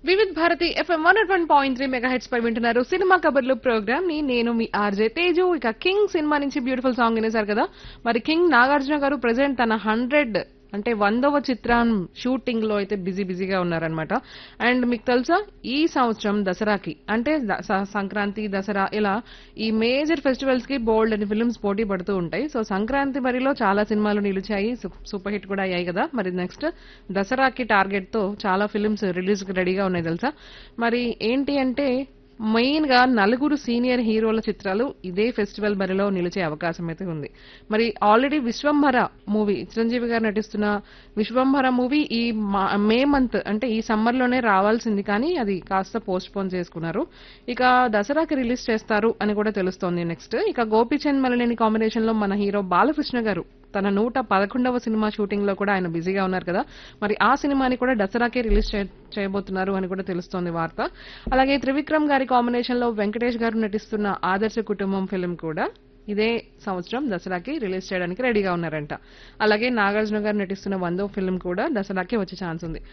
Vividh Bharati FM one one point three mega heads పై వింటున్నారు సినిమా కబర్లు ప్రోగ్రామ్ ని నేను మీ ఆర్జే తేజు ఇక కింగ్ సినిమా నుంచి బ్యూటిఫుల్ సాంగ్ వినేశారు కదా మరి కింగ్ నాగార్జున గారు ప్రెసెంట్ తన హండ్రెడ్ అంటే వందవ చిత్రం షూటింగ్ లో అయితే బిజీ బిజీగా ఉన్నారనమాట అండ్ మీకు తెలుసా ఈ సంవత్సరం దసరాకి అంటే ద- స- సంక్రాంతి దసరా ఇలా ఈ మేజర్ ఫెస్టివల్స్ కి బోల్డ్ అని ఫిల్మ్స్ పోటీ పడుతూ ఉంటాయి సో సంక్రాంతి మరిలో చాలా సినిమాలు నిలిచాయి సు- సూపర్ హిట్ కూడా అయ్యాయి కదా మరి నెక్స్ట్ దసరాకి టార్గెట్ తో చాలా ఫిల్మ్స్ రిలీజ్ కి రెడీగా ఉన్నాయి తెలుసా మరి ఏంటి అంటే మెయిన్ గా నలుగురు సీనియర్ హీరోల చిత్రాలు ఇదే ఫెస్టివల్ బరిలో నిలిచే అవకాశం అయితే ఉంది మరి ఆల్రెడీ విశ్వంభర మూవీ చిరంజీవి గారు నటిస్తున్న విశ్వంభర మూవీ ఈ మా- మే మంత్ అంటే ఈ సమ్మర్ లోనే రావాల్సింది కానీ అది కాస్త పోస్ట్ పోన్ చేసుకున్నారు ఇక దసరాకి రిలీజ్ చేస్తారు అని కూడా తెలుస్తోంది నెక్స్ట్ ఇక గోపీచంద్ మలనేని కాంబినేషన్ లో మన హీరో బాలకృష్ణ గారు తన నూట పదకొండవ సినిమా షూటింగ్ లో కూడా ఆయన బిజీగా ఉన్నారు కదా మరి ఆ సినిమాని కూడా దసరాకే రిలీజ్ చే- చేయబోతున్నారు అని కూడా తెలుస్తోంది వార్త అలాగే త్రివిక్రమ్ గారి కాంబినేషన్ లో వెంకటేష్ గారు నటిస్తున్న ఆదర్శ కుటుంబం ఫిల్మ్ కూడా ఇదే సంవత్సరం దసరాకి రిలీజ్ చేయడానికి రెడీగా ఉన్నారంట అలాగే నాగార్జున గారు నటిస్తున్న వందో ఫిల్మ్ కూడా దసరాకి వచ్చే ఛాన్స్ ఉంది